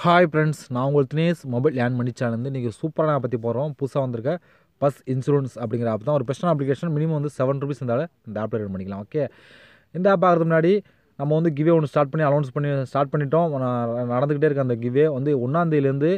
hi friends நான் உங்கள் Dinesh mobile land மணி சேனல் இன்றைக்கி சூப்பரான பற்றி போகிறோம் புதுசாக வந்திருக்க பஸ் இன்சூரன்ஸ் அப்படிங்கிற ஆப் தான் ஒரு பெஸ்ட்டான அப்ளிகேஷன் மினிமம் வந்து செவன் ருபீஸ் இருந்தாலும் இந்த ஆப்பில் ரன் பண்ணிக்கலாம் ஓகே இந்த ஆப் ஆகிறதுக்கு முன்னாடி நம்ம வந்து கிவே ஒன்று ஸ்டார்ட் பண்ணி அனௌன்ஸ் பண்ணி ஸ்டார்ட் பண்ணிட்டோம் ந- நடந்துக்கிட்டே இருக்க அந்த கிவே வந்து ஒன்றாந்தேதியிலேருந்து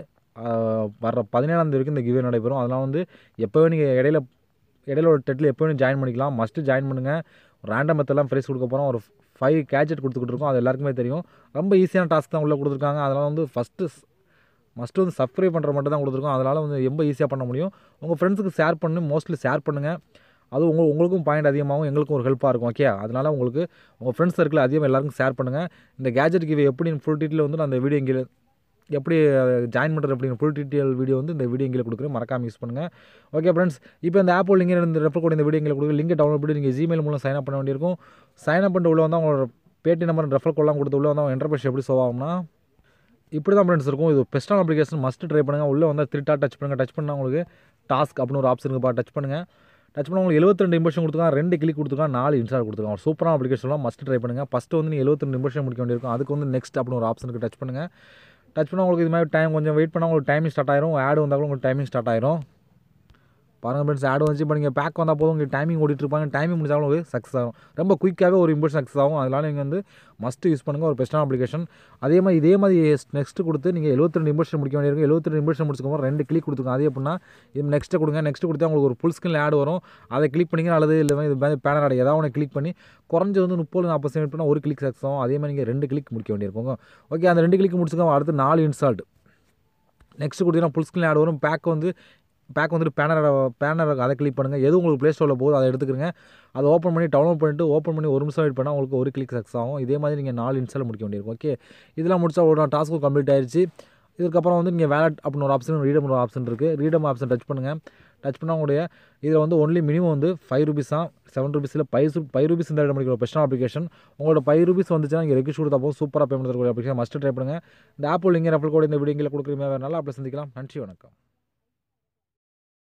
வர பதினேழாம் தேதி வரைக்கும் இந்த கிவே நடைபெறும் அதெல்லாம் வந்து எப்போவே நீங்கள் இடையில இடையில ஒரு டெட்டில் எப்போயும் ஜாயின் பண்ணிக்கலாம் மஸ்ட்டு ஜாயின் பண்ணுங்கள் ரேண்டம் மெத்தெல்லாம் ப்ரைஸ் கொடுக்க போகிறோம் ஒரு ஃபைவ் கேஜெட் கொடுத்துக்கிட்டு இருக்கோம் அது எல்லாருக்குமே தெரியும் ரொம்ப ஈஸியான டாஸ்க் தான் உள்ளே கொடுத்துருக்காங்க அதனால் வந்து ஃபஸ்ட்டு மஸ்ட்டு வந்து சப்ஸ்கிரைப் பண்ணுற மட்டும் தான் கொடுத்துருக்கோம் அதனால் வந்து ரொம்ப ஈஸியாக பண்ண முடியும் உங்கள் ஃப்ரெண்ட்ஸுக்கு ஷேர் பண்ணி மோஸ்ட்லி ஷேர் பண்ணுங்கள் அது உங்கள் உங்களுக்கும் பாயிண்ட் அதிகமாகும் எங்களுக்கும் ஒரு ஹெல்ப்பாக இருக்கும் ஓகே அதனால் உங்களுக்கு உங்கள் ஃப்ரெண்ட்ஸ் சர்க்கிள் அதிகமாக எல்லாருக்கும் ஷேர் பண்ணுங்கள் இந்த கேஜெட் கிவே எப்படி ஃபுல் டீட்டெயில் வந்து நான் அந்த வீடியோ இங்கே எப்படி ஜாயின் பண்ணுறது அப்படிங்கிற ஃபுல் டீட்டெயில் வீடியோ வந்து இந்த வீடியோ இங்கே கொடுக்குறேன் மறக்காம யூஸ் பண்ணுங்கள் ஓகே ஃப்ரெண்ட்ஸ் இப்போ இந்த ஆப் லிங்க் இந்த ரெஃபர் கோட் இந்த வீடியோ இங்கே கொடுக்குற லிங்கை டவுன்லோட் பண்ணி நீங்கள் ஜிமெயில் மூலம் சைன் அப் பண்ண வேண்டியிருக்கும் சைன் அப் பண்ணிட்டு உள்ள வந்தால் உங்களோட பேடி நம்பர் ரெஃபர் கோட்லாம் கொடுத்து உள்ள வந்தால் என்டர்பிரைஸ் எப்படி show ஆகும்னா இப்படி தான் ஃப்ரெண்ட்ஸ் இருக்கும் இது பெஸ்ட்டான அப்ளிகேஷன் மஸ்ட் ட்ரை பண்ணுங்கள் உள்ளே வந்து த்ரீ டச் பண்ணுங்கள் டச் பண்ணால் உங்களுக்கு டாஸ்க் அப்படின்னு ஒரு ஆப்ஷன் இருக்குப்பா டச் பண்ணுங்கள் டச் பண்ண உங்களுக்கு 72 ரெண்டு இம்பர்ஷன் கொடுத்துருக்காங்க ரெண்டு கிளிக் கொடுத்துருக்காங்க நாலு இன்ஸ்டால் கொடுத்துருக்காங்க ஒரு சூப்பரான அப்ளிகேஷன்லாம் மஸ்ட் ட்ரை பண்ணுங்கள் ஃபஸ்ட்டு வந்து நீங்கள் 72 ரெண்டு இம்பர்ஷன் முடிக்க வேண்டியிருக்கும் அதுக்கு வந்து நெக்ஸ்ட் அப்படின்னு ஒரு ஆப்ஷனுக்கு டச் பண்ணுங்கள் டச் பண்ணால் உங்களுக்கு இது மாதிரி டைம் கொஞ்சம் வெயிட் பண்ணால் உங்களுக்கு டைமிங் ஸ்டார்ட் ஆயிரும் ஆடு வந்தால் கூட உங்களுக்கு டைமிங் ஸ்டார்ட் ஆயிரும் பாருங்கள் ஃப்ரெண்ட்ஸ் ஆடு வந்துச்சு இப்போ நீங்கள் பேக் வந்தால் போதும் உங்களுக்கு டைமிங் ஓடிட்டு இருப்பாங்க டைமிங் முடிச்சாலும் உங்களுக்கு சக்ஸஸ் ஆகும் ரொம்ப குயிக்காகவே ஒரு இம்பர்ஷன் சக்ஸஸ் ஆகும் அதனால் நீங்கள் வந்து மஸ்ட் யூஸ் பண்ணுங்கள் ஒரு பெஸ்ட்டான அப்ளிகேஷன் அதே மாதிரி இதே மாதிரி நெக்ஸ்ட் கொடுத்து நீங்கள் 72 ரெண்டு இம்பர்ஷன் முடிக்க வேண்டியிருக்கும் 72 ரெண்டு இம்பர்ஷன் முடிச்சுக்கோங்க ரெண்டு கிளிக் கொடுத்துருங்க அதே எப்படின்னா இது நெக்ஸ்ட்டு கொடுங்க நெக்ஸ்ட் கொடுத்தா உங்களுக்கு ஒரு ஃபுல் ஸ்கிரீன் ஆட் வரும் அதை கிளிக் பண்ணிங்க அல்லது இல்லை இது மாதிரி பேனர் ஆட் ஏதாவது ஒன்று கிளிக் பண்ணி குறைஞ்ச வந்து முப்பது நாற்பது செகண்ட் பண்ணால் ஒரு கிளிக் சக்ஸஸ் ஆகும் அதே மாதிரி நீங்கள் ரெண்டு கிளிக் முடிக்க வேண்டியிருக்கும் ஓகே அந்த ரெண்டு கிளிக் முடிச்சுக்கோங்க அடுத்து நாலு இன்ஸ்டால்ட் நெக்ஸ்ட் கொடுத்தீங்கன்னா ஃபுல் ஸ்க்ரீன் ஆட் வரும் பேக் வந்து பேக் வந்துட்டு பேனர் பேனர் அதை கிளிக் பண்ணுங்கள் எது உங்களுக்கு ப்ளே ஸ்டோரில் போகுது அதை எடுத்துக்கிறங்க அதை ஓப்பன் பண்ணி டவுன்லோட் பண்ணிட்டு ஓப்பன் பண்ணி ஒரு நிமிஷம் வெயிட் பண்ணால் உங்களுக்கு ஒரு கிளிக் சக்ஸ் ஆகும் இதே மாதிரி நீங்கள் நாலு இன்ஸ்டால் முடிக்க வேண்டியிருக்கும் ஓகே இதெல்லாம் முடிச்சா ஒரு டாஸ்க்கும் கம்ப்ளீட் ஆயிடுச்சு இதுக்கப்புறம் வந்து நீங்கள் வேலட் அப்படின்னு ஒரு ஆப்ஷன் ரீடம் ஒரு ஆப்ஷன் இருக்குது ரீடம் ஆப்ஷன் டச் பண்ணுங்கள் டச் பண்ணால் உங்களுடைய இதில் வந்து ஒன்லி மினிமம் வந்து ஃபைவ் ருபீஸ் தான் செவன் ருபீஸில் ஃபைவ் ஃபைவ் ருபீஸ் இந்த இடம் முடிக்கிற பெஸ்ட்டான அப்ளிகேஷன் உங்களோட ஃபைவ் ருபீஸ் வந்துச்சுன்னா நீங்கள் ரெக்யூஸ் கொடுத்தா போதும் சூப்பராக பேமெண்ட் தரக்கூடிய அப்ளிகேஷன் மஸ்ட் ட்ரை பண்ணுங்கள் இந்த ஆப்பிள் லிங்க் ரெஃபர் கோட் இந்த வீடியோ கொடுக்குறீங்க வேறு நல்லா அப்படி சந்திக்கலாம் நன்றி வணக்கம்